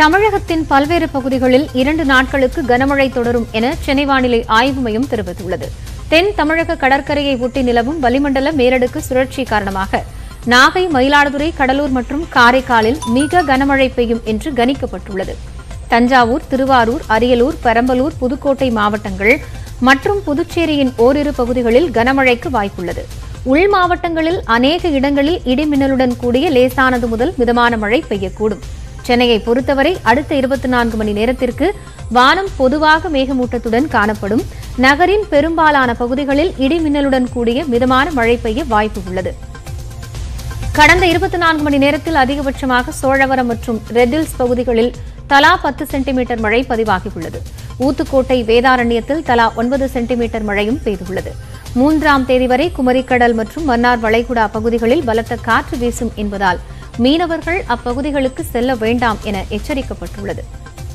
தமிழகத்தின் பல்வேறு பகுதிகளில் இரண்டு நாட்களுக்கு கனமழை தொடரும் என சென்னை வானிலை ஆய்வு மையம் தெரிவித்துள்ளது தென் தமிழக கடற்கரையை ஒட்டி நிலவும் வளிமண்டல மேலடுக்கு சுழற்சி காரணமாக நாகை மயிலாடுதுறை கடலூர் மற்றும் காரைக்காலில் மிக கனமழை பெய்யும் என்று கணிக்கப்பட்டுள்ளது தஞ்சாவூர் திருவாரூர் அரியலூர் பெரம்பலூர் புதுக்கோட்டை மாவட்டங்கள் மற்றும் புதுச்சேரியின் ஓரிரு பகுதிகளில் கனமழைக்கு வாய்ப்புள்ளது உள் மாவட்டங்களில் அநேக இடங்களில் இடிமின்னலுடன் கூடிய லேசானது முதல் மிதமான மழை பெய்யக்கூடும் சென்னையை பொறுத்தவரை அடுத்த இருபத்தி நான்கு மணி நேரத்திற்கு வானம் பொதுவாக மேகமூட்டத்துடன் காணப்படும் நகரின் பெரும்பாலான பகுதிகளில் இடிமின்னலுடன் கூடிய மிதமான மழை பெய்ய வாய்ப்பு உள்ளது கடந்த இருபத்தி நான்கு மணி நேரத்தில் அதிகபட்சமாக சோழவரம் மற்றும் ரெட்டில்ஸ் பகுதிகளில் தலா பத்து சென்டிமீட்டர் மழை பதிவாகியுள்ளது ஊத்துக்கோட்டை வேதாரண்யத்தில் தலா ஒன்பது சென்டிமீட்டர் மழையும் பெய்துள்ளது மூன்றாம் தேதி வரை குமரிக்கடல் மற்றும் மன்னார் வளைகுடா பகுதிகளில் பலத்த காற்று வீசும் என்பதால் மீனவர்கள் அப்பகுதிகளுக்கு செல்ல வேண்டாம் என எச்சரிக்கப்பட்டுள்ளது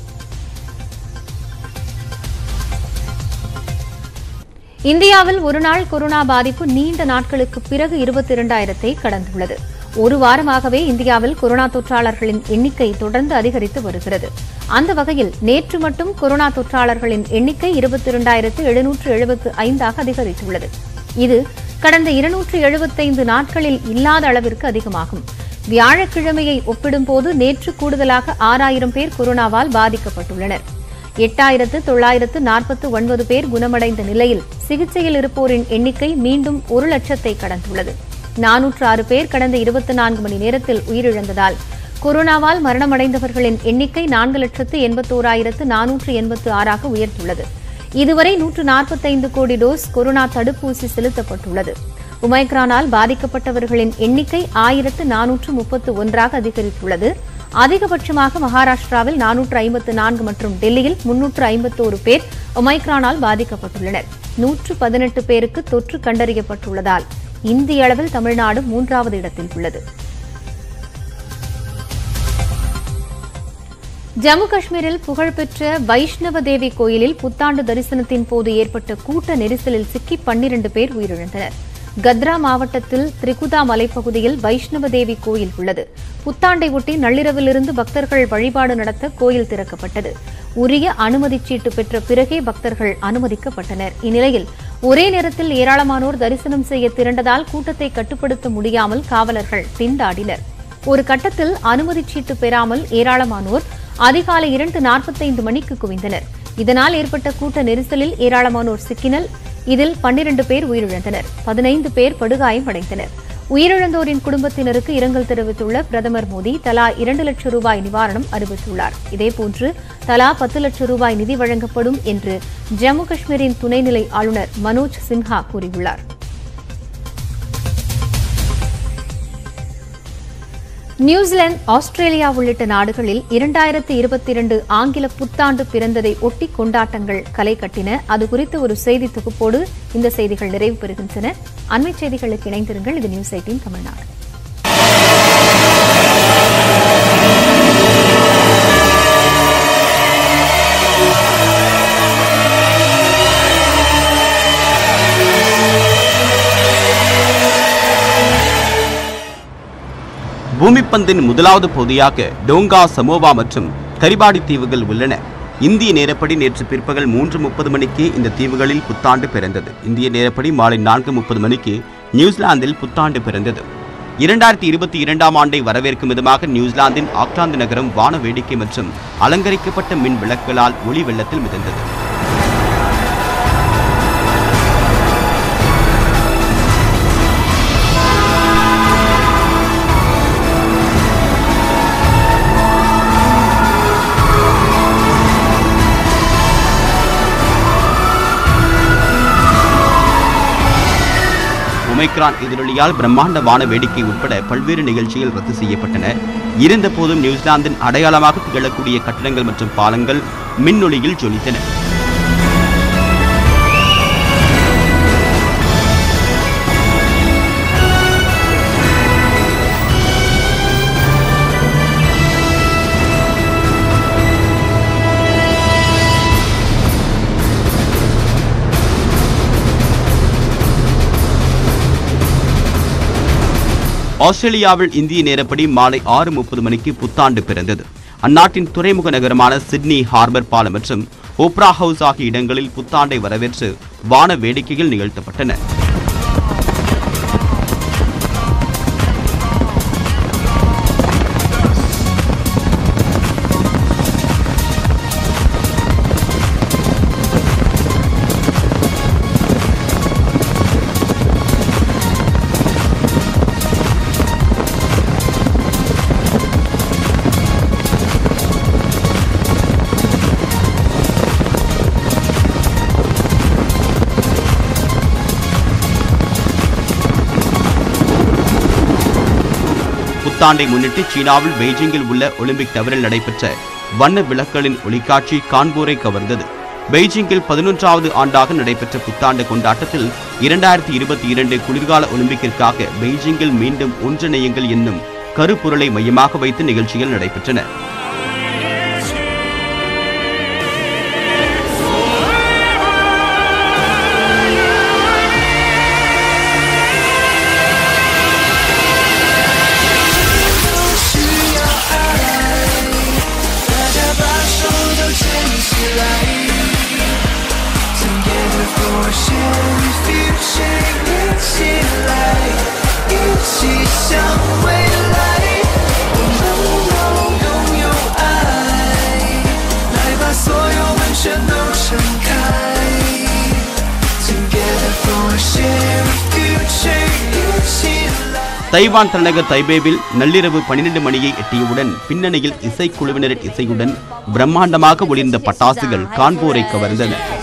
இந்தியாவில் ஒருநாள் கொரோனா பாதிப்பு நீண்ட நாட்களுக்கு பிறகு இருபத்தி இரண்டாயிரத்தை கடந்துள்ளது ஒரு வாரமாகவே இந்தியாவில் கொரோனா தொற்றாளர்களின் எண்ணிக்கை தொடர்ந்து அதிகரித்து வருகிறது அந்த வகையில் நேற்று மட்டும் கொரோனா தொற்றாளர்களின் எண்ணிக்கை இருபத்தி இரண்டாயிரத்து எழுநூற்று எழுபத்து ஐந்தாக அதிகரித்துள்ளது இது கடந்த இருநூற்று எழுபத்தைந்து நாட்களில் இல்லாத அளவிற்கு அதிகமாகும் வியாழக்கிழமையை ஒப்பிடும்போது நேற்று கூடுதலாக ஆறாயிரம் பேர் கொரோனாவால் பாதிக்கப்பட்டுள்ளனர் எட்டாயிரத்து தொள்ளாயிரத்து நாற்பத்து ஒன்பது பேர் குணமடைந்த நிலையில் சிகிச்சையில் இருப்போரின் எண்ணிக்கை மீண்டும் ஒரு லட்சத்தை கடந்துள்ளது நானூற்று ஆறு பேர் கடந்த இருபத்தி நான்கு மணி நேரத்தில் உயிரிழந்ததால் கொரோனாவால் மரணமடைந்தவர்களின் எண்ணிக்கை நான்கு லட்சத்து எண்பத்தோராயிரத்து நானூற்று எண்பத்து ஆறாக உயர்ந்துள்ளது இதுவரை நூற்று நாற்பத்தைந்து கோடி டோஸ் கொரோனா தடுப்பூசி செலுத்தப்பட்டுள்ளது ஒமைக்ரானால் பாதிக்கப்பட்டவர்களின் எண்ணிக்கை ஆயிரத்து நானூற்று முப்பத்து ஒன்றாக அதிகரித்துள்ளது அதிகபட்சமாக மகாராஷ்டிராவில் நானூற்று ஐம்பத்து நான்கு மற்றும் டெல்லியில் முன்னூற்று ஐம்பத்தோரு பேர் ஒமைக்ரானால் பாதிக்கப்பட்டுள்ளனர் நூற்று பதினெட்டு பேருக்கு தொற்று கண்டறியப்பட்டுள்ளதால் இந்திய அளவில் தமிழ்நாடு மூன்றாவது இடத்தில் உள்ளது ஜம்மு காஷ்மீரில் புகழ்பெற்ற வைஷ்ணவ தேவி கோயிலில் புத்தாண்டு தரிசனத்தின் போது ஏற்பட்ட கூட்ட நெரிசலில் சிக்கி பன்னிரண்டு பேர் உயிரிழந்தனர் கத்ரா மாவட்டத்தில் திரிகுதா மலைப்பகுதியில் வைஷ்ணவ தேவி கோயில் உள்ளது புத்தாண்டை ஒட்டி நள்ளிரவிலிருந்து பக்தர்கள் வழிபாடு நடத்த கோயில் திறக்கப்பட்டது உரிய அனுமதி சீட்டு பெற்ற பிறகே பக்தர்கள் அனுமதிக்கப்பட்டனர் இந்நிலையில் ஒரே நேரத்தில் ஏராளமானோர் தரிசனம் செய்ய திரண்டதால் கூட்டத்தை கட்டுப்படுத்த முடியாமல் காவலர்கள் திண்டாடினர் ஒரு கட்டத்தில் அனுமதி சீட்டு பெறாமல் ஏராளமானோர் அதிகாலை இரண்டு நாற்பத்தைந்து மணிக்கு குவிந்தனர் இதனால் ஏற்பட்ட கூட்ட நெரிசலில் ஏராளமானோர் சிக்கினர் இதில் பன்னிரண்டு பேர் உயிரிழந்தனர் பதினைந்து பேர் படுகாயமடைந்தனர் உயிரிழந்தோரின் குடும்பத்தினருக்கு இரங்கல் தெரிவித்துள்ள பிரதமர் மோடி தலா இரண்டு லட்சம் ரூபாய் நிவாரணம் அறிவித்துள்ளார் இதேபோன்று தலா பத்து லட்சம் ரூபாய் நிதி வழங்கப்படும் என்று ஜம்மு காஷ்மீரின் துணைநிலை ஆளுநர் மனோஜ் சின்ஹா கூறியுள்ளார் நியூசிலாந்து ஆஸ்திரேலியா உள்ளிட்ட நாடுகளில் இரண்டாயிரத்தி இருபத்தி இரண்டு ஆங்கில புத்தாண்டு பிறந்ததை ஒட்டி கொண்டாட்டங்கள் களை கட்டின அது குறித்த ஒரு செய்தி தொகுப்போடு இந்த செய்திகள் நிறைவு பெறுகின்றன அண்மை செய்திகளுக்கு இணைந்திருங்கள் இது நியூஸ் எயிட்டின் தமிழ்நாடு பூமிப்பந்தின் முதலாவது பகுதியாக டோங்கா சமோவா மற்றும் கரிபாடி தீவுகள் உள்ளன இந்திய நேரப்படி நேற்று பிற்பகல் மூன்று முப்பது மணிக்கு இந்த தீவுகளில் புத்தாண்டு பிறந்தது இந்திய நேரப்படி மாலை நான்கு முப்பது மணிக்கு நியூசிலாந்தில் புத்தாண்டு பிறந்தது இரண்டாயிரத்தி இருபத்தி இரண்டாம் ஆண்டை வரவேற்கும் விதமாக நியூசிலாந்தின் ஆக்லாந்து நகரம் வான வேடிக்கை மற்றும் அலங்கரிக்கப்பட்ட மின் விளக்குகளால் ஒளி வெள்ளத்தில் மிதந்தது ஒமைக்ரான் எதிரொலியால் பிரம்மாண்ட வான வேடிக்கை உட்பட பல்வேறு நிகழ்ச்சிகள் ரத்து செய்யப்பட்டன இருந்தபோதும் நியூசிலாந்தின் அடையாளமாக திகழக்கூடிய கட்டடங்கள் மற்றும் பாலங்கள் மின்னொளியில் ஜொலித்தன ஆஸ்திரேலியாவில் இந்திய நேரப்படி மாலை ஆறு முப்பது மணிக்கு புத்தாண்டு பிறந்தது அந்நாட்டின் துறைமுக நகரமான சிட்னி ஹார்பர் பாலம் மற்றும் ஓப்ரா ஹவுஸ் ஆகிய இடங்களில் புத்தாண்டை வரவேற்று வான வேடிக்கைகள் நிகழ்த்தப்பட்டன புத்தாண்டை முன்னிட்டு சீனாவில் பெய்ஜிங்கில் உள்ள ஒலிம்பிக் டவரில் நடைபெற்ற வண்ண விளக்குகளின் ஒளிக்காட்சி காண்போரை கவர்ந்தது பெய்ஜிங்கில் பதினொன்றாவது ஆண்டாக நடைபெற்ற புத்தாண்டு கொண்டாட்டத்தில் இரண்டாயிரத்தி இருபத்தி இரண்டு குளிர்கால ஒலிம்பிக்கிற்காக பெய்ஜிங்கில் மீண்டும் ஒன்றிணையுங்கள் என்னும் கருப்பொருளை மையமாக வைத்து நிகழ்ச்சிகள் நடைபெற்றன ，Together for a shared future，一起来，一起向未来，我们都拥有爱，来把所有门全都敞开，Together for a shared future，一起来。 Taiwan தலைநகர் தைபேவில் நள்ளிரவு பன்னிரண்டு மணியை எட்டியவுடன் பின்னணியில் இசைக்குழுவினரின் இசையுடன் பிரம்மாண்டமாக ஒளிர்ந்த பட்டாசுகள் காண்போரை கவர்ந்தன